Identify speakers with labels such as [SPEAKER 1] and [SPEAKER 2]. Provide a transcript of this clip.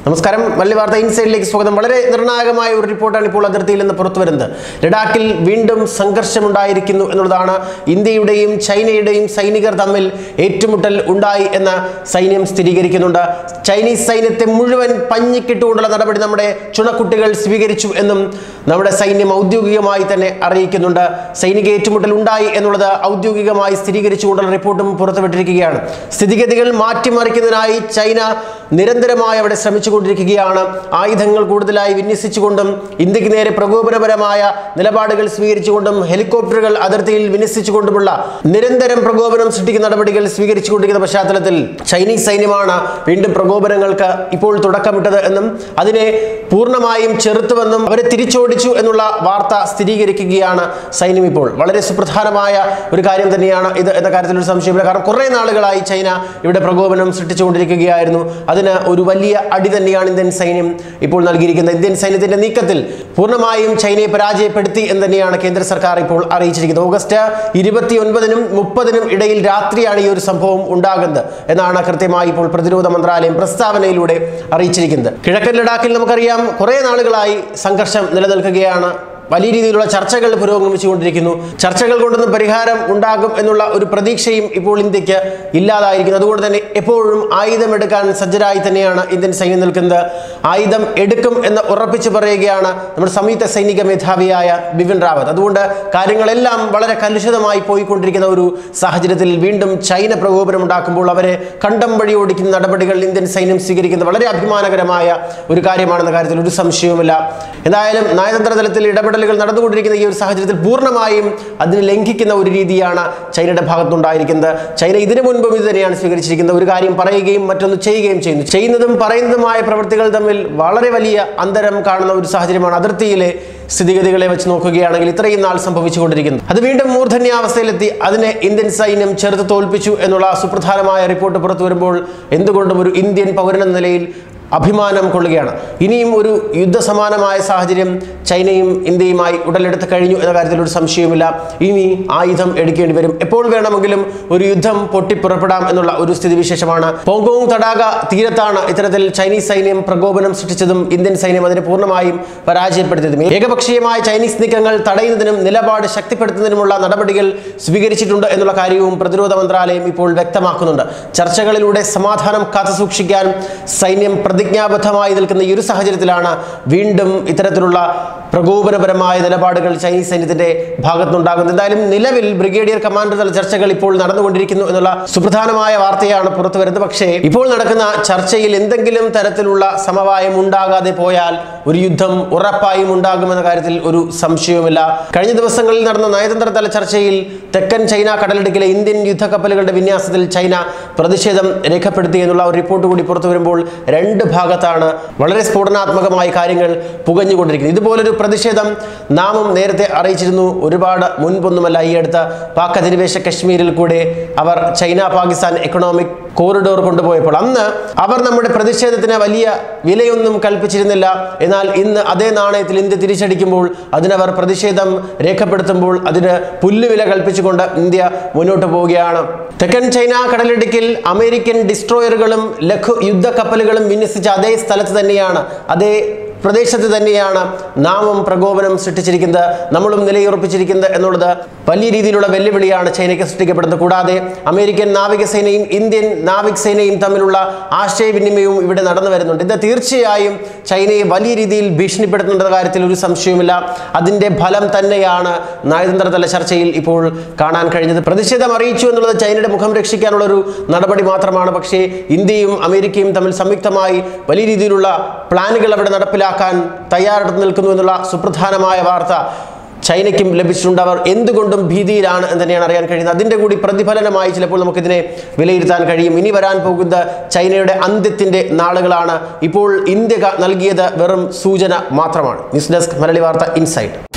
[SPEAKER 1] നമസ്കാരം മല്ലി വാർത്ത ഇൻസൈഡിലേക്ക് സ്വാഗതം വളരെ നിർണായകമായ ഒരു റിപ്പോർട്ടാണ് ഇപ്പോൾ അതിർത്തിയിൽ നിന്ന് പുറത്തു വരുന്നത് ലഡാക്കിൽ വീണ്ടും സംഘർഷമുണ്ടായിരിക്കുന്നു എന്നുള്ളതാണ് ഇന്ത്യയുടെയും ചൈനയുടെയും സൈനികർ തമ്മിൽ ഏറ്റുമുട്ടൽ ഉണ്ടായി എന്ന് സൈന്യം സ്ഥിരീകരിക്കുന്നുണ്ട് ചൈനീസ് സൈന്യത്തെ മുഴുവൻ പഞ്ഞിക്കിട്ടുകൊണ്ടുള്ള നടപടി നമ്മുടെ ചുണക്കുട്ടികൾ സ്വീകരിച്ചു എന്നും നമ്മുടെ സൈന്യം ഔദ്യോഗികമായി തന്നെ അറിയിക്കുന്നുണ്ട് സൈനിക ഏറ്റുമുട്ടൽ ഉണ്ടായി എന്നുള്ളത് ഔദ്യോഗികമായി സ്ഥിരീകരിച്ചുകൊണ്ടുള്ള റിപ്പോർട്ടും പുറത്തുവിട്ടിരിക്കുകയാണ് സ്ഥിതിഗതികൾ മാറ്റിമറിക്കുന്നതിനായി ചൈന നിരന്തരമായി അവിടെ ശ്രമിച്ചുകൊണ്ടിരിക്കുകയാണ് ആയുധങ്ങൾ കൂടുതലായി വിന്യസിച്ചുകൊണ്ടും ഇന്ത്യക്ക് നേരെ പ്രകോപനപരമായ നിലപാടുകൾ സ്വീകരിച്ചുകൊണ്ടും ഹെലികോപ്റ്ററുകൾ അതിർത്തിയിൽ വിന്യസിച്ചുകൊണ്ടുമുള്ള നിരന്തരം പ്രകോപനം സൃഷ്ടിക്കുന്ന നടപടികൾ സ്വീകരിച്ചുകൊണ്ടിരിക്കുന്ന പശ്ചാത്തലത്തിൽ ചൈനീസ് സൈന്യമാണ് വീണ്ടും പ്രകോപനങ്ങൾക്ക് ഇപ്പോൾ തുടക്കമിട്ടത് എന്നും അതിനെ പൂർണ്ണമായും ചെറുത്തുവെന്നും അവരെ തിരിച്ചോടിച്ചു എന്നുള്ള വാർത്ത സ്ഥിരീകരിക്കുകയാണ് സൈന്യം ഇപ്പോൾ വളരെ സുപ്രധാനമായ ഒരു കാര്യം തന്നെയാണ് ഇത് എന്ന കാര്യത്തിൽ ഒരു സംശയമില്ല കാരണം കുറേ നാളുകളായി ചൈന ഇവിടെ പ്രകോപനം സൃഷ്ടിച്ചുകൊണ്ടിരിക്കുകയായിരുന്നു അതിന് ഒരു വലിയ അടി തന്നെയാണ് ഇന്ത്യൻ സൈന്യം ഇപ്പോൾ നൽകിയിരിക്കുന്നത് ഇന്ത്യൻ സൈന്യത്തിന്റെ നീക്കത്തിൽ പൂർണ്ണമായും ചൈനയെ പരാജയപ്പെടുത്തി എന്ന് തന്നെയാണ് കേന്ദ്ര സർക്കാർ ഇപ്പോൾ അറിയിച്ചിരിക്കുന്നത് ഓഗസ്റ്റ് ഇരുപത്തി ഒൻപതിനും മുപ്പതിനും ഇടയിൽ രാത്രിയാണ് ഈ ഒരു സംഭവം ഉണ്ടാകുന്നത് എന്നാണ് കൃത്യമായി ഇപ്പോൾ പ്രതിരോധ മന്ത്രാലയം പ്രസ്താവനയിലൂടെ അറിയിച്ചിരിക്കുന്നത് കിഴക്കൻ ലഡാക്കിൽ നമുക്കറിയാം കുറേ നാളുകളായി സംഘർഷം നിലനിൽക്കുകയാണ് വലിയ രീതിയിലുള്ള ചർച്ചകൾ പുരോഗമിച്ചുകൊണ്ടിരിക്കുന്നു ചർച്ചകൾ കൊണ്ടൊന്നും പരിഹാരം ഉണ്ടാകും എന്നുള്ള ഒരു പ്രതീക്ഷയും ഇപ്പോൾ ഇന്ത്യക്ക് ഇല്ലാതായിരിക്കുന്നു അതുകൊണ്ട് തന്നെ എപ്പോഴും ആയുധമെടുക്കാൻ സജ്ജരായി തന്നെയാണ് ഇന്ത്യൻ സൈന്യം നിൽക്കുന്നത് ആയുധം എടുക്കും എന്ന് ഉറപ്പിച്ചു പറയുകയാണ് നമ്മുടെ സംയുക്ത സൈനിക മേധാവിയായ ബിപിൻ റാവത്ത് അതുകൊണ്ട് കാര്യങ്ങളെല്ലാം വളരെ കലുഷിതമായി പോയിക്കൊണ്ടിരിക്കുന്ന ഒരു സാഹചര്യത്തിൽ വീണ്ടും ചൈന പ്രകോപനം ഉണ്ടാക്കുമ്പോൾ അവരെ കണ്ടം വഴി ഓടിക്കുന്ന നടപടികൾ ഇന്ത്യൻ സൈന്യം സ്വീകരിക്കുന്നത് വളരെ അഭിമാനകരമായ ഒരു കാര്യമാണെന്ന കാര്യത്തിൽ ഒരു സംശയവുമില്ല എന്തായാലും നയതന്ത്ര തലത്തിൽ ഇടപെടലുകൾ നടന്നുകൊണ്ടിരിക്കുന്ന ഈ ഒരു സാഹചര്യത്തിൽ പൂർണ്ണമായും അതിന് ലംഘിക്കുന്ന ഒരു രീതിയാണ് ചൈനയുടെ ഭാഗത്തുണ്ടായിരിക്കുന്നത് ചൈന ഇതിനു മുൻപും ഇത് തന്നെയാണ് സ്വീകരിച്ചിരിക്കുന്നത് ഒരു കാര്യം പറയുകയും മറ്റൊന്ന് ചെയ്യുകയും ചെയ്യുന്നു ചെയ്യുന്നതും പറയുന്നതുമായ പ്രവൃത്തികൾ തമ്മിൽ വളരെ വലിയ അന്തരം കാണുന്ന ഒരു സാഹചര്യമാണ് അതിർത്തിയിലെ സ്ഥിതിഗതികളെ വെച്ച് നോക്കുകയാണെങ്കിൽ ഇത്രയും നാൾ സംഭവിച്ചുകൊണ്ടിരിക്കുന്നത് അത് വീണ്ടും മൂർധന്യാവസ്ഥയിലെത്തി അതിനെ ഇന്ത്യൻ സൈന്യം ചെറുത്ത് തോൽപ്പിച്ചു എന്നുള്ള സുപ്രധാനമായ റിപ്പോർട്ട് പുറത്തു വരുമ്പോൾ എന്തുകൊണ്ടും ഒരു ഇന്ത്യൻ പൗരനെന്ന നിലയിൽ അഭിമാനം കൊള്ളുകയാണ് ഇനിയും ഒരു യുദ്ധസമാനമായ സാഹചര്യം ചൈനയും ഇന്ത്യയുമായി ഉടലെടുത്ത് കഴിഞ്ഞു എന്ന കാര്യത്തിൽ ഒരു സംശയവുമില്ല ഇനി ആയുധം എടുക്കേണ്ടി വരും എപ്പോൾ വേണമെങ്കിലും ഒരു യുദ്ധം പൊട്ടിപ്പുറപ്പെടാം എന്നുള്ള ഒരു സ്ഥിതിവിശേഷമാണ് പോങ്കോങ് തടാക തീരത്താണ് ഇത്തരത്തിൽ ചൈനീസ് സൈന്യം പ്രകോപനം സൃഷ്ടിച്ചതും ഇന്ത്യൻ സൈന്യം അതിനെ പൂർണ്ണമായും പരാജയപ്പെടുത്തിയതും ഏകപക്ഷീയമായ ചൈനീസ് നീക്കങ്ങൾ തടയുന്നതിനും നിലപാട് ശക്തിപ്പെടുത്തുന്നതിനുമുള്ള നടപടികൾ സ്വീകരിച്ചിട്ടുണ്ട് എന്നുള്ള കാര്യവും പ്രതിരോധ മന്ത്രാലയം ഇപ്പോൾ വ്യക്തമാക്കുന്നുണ്ട് ചർച്ചകളിലൂടെ സമാധാനം കാത്തുസൂക്ഷിക്കാൻ സൈന്യം പ്രതിജ്ഞാബദ്ധമായി നിൽക്കുന്ന ഈ ഒരു സാഹചര്യത്തിലാണ് വീണ്ടും ഇത്തരത്തിലുള്ള പ്രകോപനപരമായ നിലപാടുകൾ ചൈനീസ് സൈന്യത്തിന്റെ ഭാഗത്തുനിന്നുണ്ടാകുന്നത് എന്തായാലും നിലവിൽ ബ്രിഗേഡിയർ കമാൻഡർ തല ചർച്ചകൾ ഇപ്പോൾ നടന്നുകൊണ്ടിരിക്കുന്നു എന്നുള്ള സുപ്രധാനമായ വാർത്തയാണ് പുറത്തു വരുന്നത് പക്ഷേ ഇപ്പോൾ നടക്കുന്ന ചർച്ചയിൽ എന്തെങ്കിലും തരത്തിലുള്ള സമവായം ഉണ്ടാകാതെ പോയാൽ ഒരു യുദ്ധം ഉറപ്പായും ഉണ്ടാകുമെന്ന കാര്യത്തിൽ ഒരു സംശയവുമില്ല കഴിഞ്ഞ ദിവസങ്ങളിൽ നടന്ന നയതന്ത്ര തല ചർച്ചയിൽ തെക്കൻ ചൈന കടലിടുക്കിലെ ഇന്ത്യൻ യുദ്ധക്കപ്പലുകളുടെ വിന്യാസത്തിൽ ചൈന പ്രതിഷേധം രേഖപ്പെടുത്തി എന്നുള്ള ഒരു റിപ്പോർട്ട് കൂടി പുറത്തു വരുമ്പോൾ രണ്ട് ഭാഗത്താണ് വളരെ സ്ഫോടനാത്മകമായ കാര്യങ്ങൾ പുകഞ്ഞുകൊണ്ടിരിക്കുന്നത് ഇതുപോലൊരു പ്രതിഷേധം നാമും നേരത്തെ അറിയിച്ചിരുന്നു ഒരുപാട് മുൻപൊന്നുമല്ല ഈ അടുത്ത പാക് അധിനിവേശ കശ്മീരിൽ കൂടെ അവർ ചൈന പാകിസ്ഥാൻ എക്കണോമിക് കോറിഡോർ കൊണ്ടുപോയപ്പോൾ അന്ന് അവർ നമ്മുടെ പ്രതിഷേധത്തിന് വലിയ വിലയൊന്നും കൽപ്പിച്ചിരുന്നില്ല എന്നാൽ ഇന്ന് അതേ നാണയത്തിൽ ഇന്ത്യ തിരിച്ചടിക്കുമ്പോൾ അതിനവർ പ്രതിഷേധം രേഖപ്പെടുത്തുമ്പോൾ അതിന് പുല്ലുവില കൽപ്പിച്ചുകൊണ്ട് ഇന്ത്യ മുന്നോട്ട് പോവുകയാണ് തെക്കൻ ചൈന കടലിടുക്കിൽ അമേരിക്കൻ ഡിസ്ട്രോയറുകളും ലഘു യുദ്ധക്കപ്പലുകളും വിന്യസിച്ച അതേ സ്ഥലത്ത് തന്നെയാണ് അതേ പ്രദേശത്ത് തന്നെയാണ് നാമും പ്രകോപനം സൃഷ്ടിച്ചിരിക്കുന്നത് നമ്മളും നിലയുറപ്പിച്ചിരിക്കുന്നത് എന്നുള്ളത് വലിയ രീതിയിലുള്ള വെല്ലുവിളിയാണ് ചൈനയ്ക്ക് സൃഷ്ടിക്കപ്പെടുന്നത് കൂടാതെ അമേരിക്കൻ നാവികസേനയും ഇന്ത്യൻ നാവികസേനയും തമ്മിലുള്ള ആശയവിനിമയവും ഇവിടെ നടന്നു വരുന്നുണ്ട് ഇത് തീർച്ചയായും ചൈനയെ വലിയ രീതിയിൽ ഭീഷണിപ്പെടുത്തുന്ന കാര്യത്തിൽ ഒരു സംശയവുമില്ല അതിൻ്റെ ഫലം തന്നെയാണ് നയതന്ത്രതല ചർച്ചയിൽ ഇപ്പോൾ കാണാൻ കഴിഞ്ഞത് പ്രതിഷേധം അറിയിച്ചു എന്നുള്ളത് ചൈനയുടെ മുഖം രക്ഷിക്കാനുള്ള ഒരു നടപടി മാത്രമാണ് പക്ഷേ ഇന്ത്യയും അമേരിക്കയും തമ്മിൽ സംയുക്തമായി വലിയ രീതിയിലുള്ള പ്ലാനുകൾ അവിടെ നടപ്പിലാക്കാൻ തയ്യാറെടുത്ത് നിൽക്കുന്നു എന്നുള്ള സുപ്രധാനമായ വാർത്ത ചൈനയ്ക്കും ലഭിച്ചിട്ടുണ്ട് അവർ എന്തുകൊണ്ടും ഭീതിയിലാണ് എന്ന് തന്നെയാണ് അറിയാൻ കഴിയുന്നത് അതിൻ്റെ കൂടി പ്രതിഫലനമായി ചിലപ്പോൾ നമുക്കിതിനെ വിലയിരുത്താൻ കഴിയും ഇനി വരാൻ പോകുന്ന ചൈനയുടെ അന്ത്യത്തിൻ്റെ നാളുകളാണ് ഇപ്പോൾ ഇന്ത്യ നൽകിയത് വെറും സൂചന മാത്രമാണ് ന്യൂസ് ഡെസ്ക് മലയാളി വാർത്ത ഇൻസൈറ്റ്